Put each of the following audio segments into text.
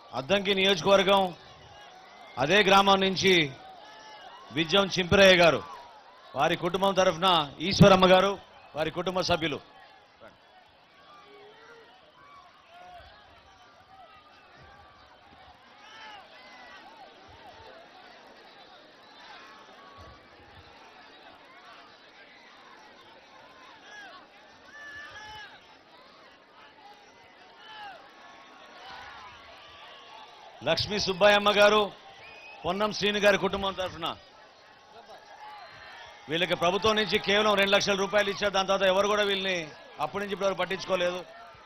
అద్దంకి నియోజకవర్గం అదే గ్రామం నుంచి విజయం చింపిరయ్య గారు వారి కుటుంబం తరఫున ఈశ్వరమ్మ గారు వారి కుటుంబ సభ్యులు లక్ష్మీ సుబ్బాయమ్మ గారు పొన్నం శ్రీని గారి కుటుంబం తరఫున వీళ్ళకి ప్రభుత్వం నుంచి కేవలం రెండు లక్షల రూపాయలు ఇచ్చారు దాని తర్వాత ఎవరు కూడా వీళ్ళని అప్పటి నుంచి ఇప్పటివరకు పట్టించుకోలేదు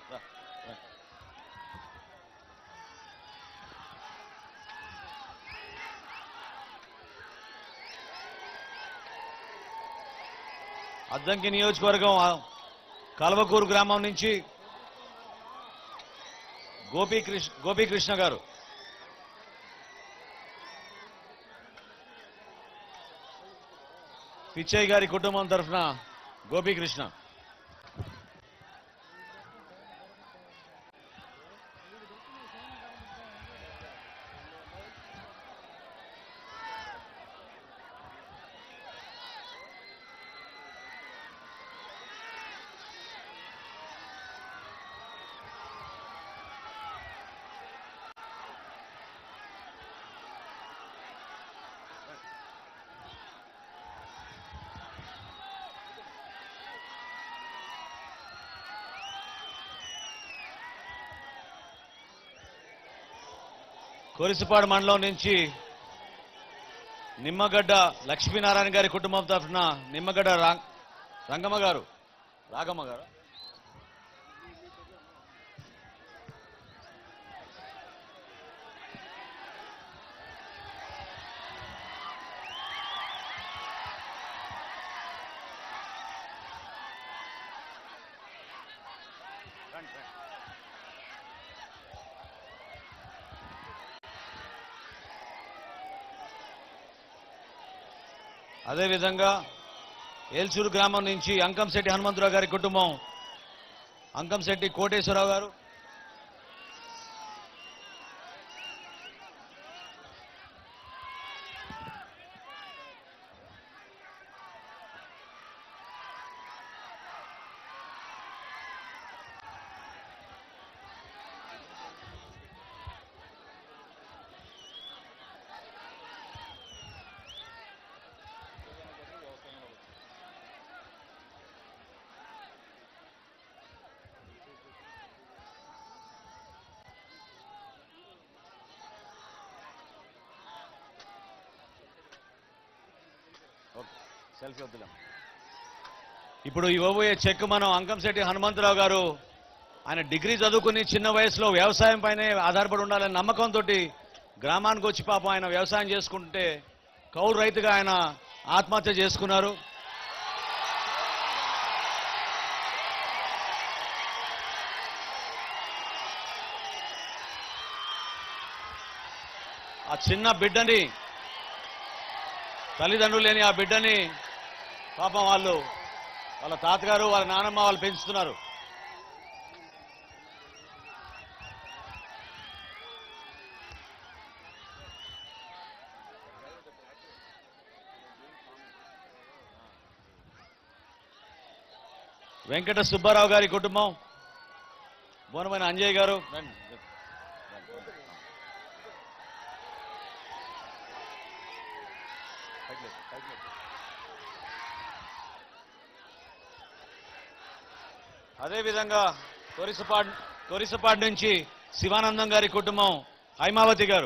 అద్దంకి నియోజకవర్గం ఆ, కల్వకూరు గ్రామం నుంచి గోపీకృష్ణ గోపీకృష్ణ గారు పిచ్చయ్య గారి కుటుంబం తరఫున గోపీకృష్ణ కొరిసిపాడు మండలం నుంచి నిమ్మగడ్డ లక్ష్మీనారాయణ గారి కుటుంబం తరఫున నిమ్మగడ్డ రా- రంగమ్మ గారు రాగమ్మ గారు అదేవిధంగా ఏల్చూరు గ్రామం నుంచి అంకంశెట్టి హనుమంతరావు గారి కుటుంబం అంకంశెట్టి కోటేశ్వరరావు గారు ఓకే, సెల్ఫీ వద్దులేం ఇప్పుడు ఇవ్వబోయే చెక్ మనం అంకంశెట్టి హనుమంతరావు గారు ఆయన డిగ్రీ చదువుకుని చిన్న వయసులో వ్యవసాయం పైనే ఆధారపడి ఉండాలనే నమ్మకంతో గ్రామానికి వచ్చి పాపం ఆయన వ్యవసాయం చేసుకుంటే కౌలు రైతుగా ఆయన ఆత్మహత్య చేసుకున్నారు ఆ చిన్న బిడ్డని తల్లిదండ్రులు లేని ఆ బిడ్డని పాపం వాళ్ళు వాళ్ళ తాతగారు వాళ్ళ నానమ్మ వాళ్ళు పెంచుతున్నారు వెంకట సుబ్బారావు గారి కుటుంబం బోనమైన అంజయ్ గారు రండి. అదేవిధంగా కొరిసపాడ్ కొరిసపాడ్ నుంచి శివానందం గారి కుటుంబం హైమావతి గారు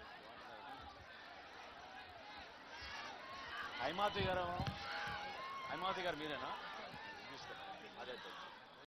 హైమావతి గారు హైమావతి గారు మీరేనా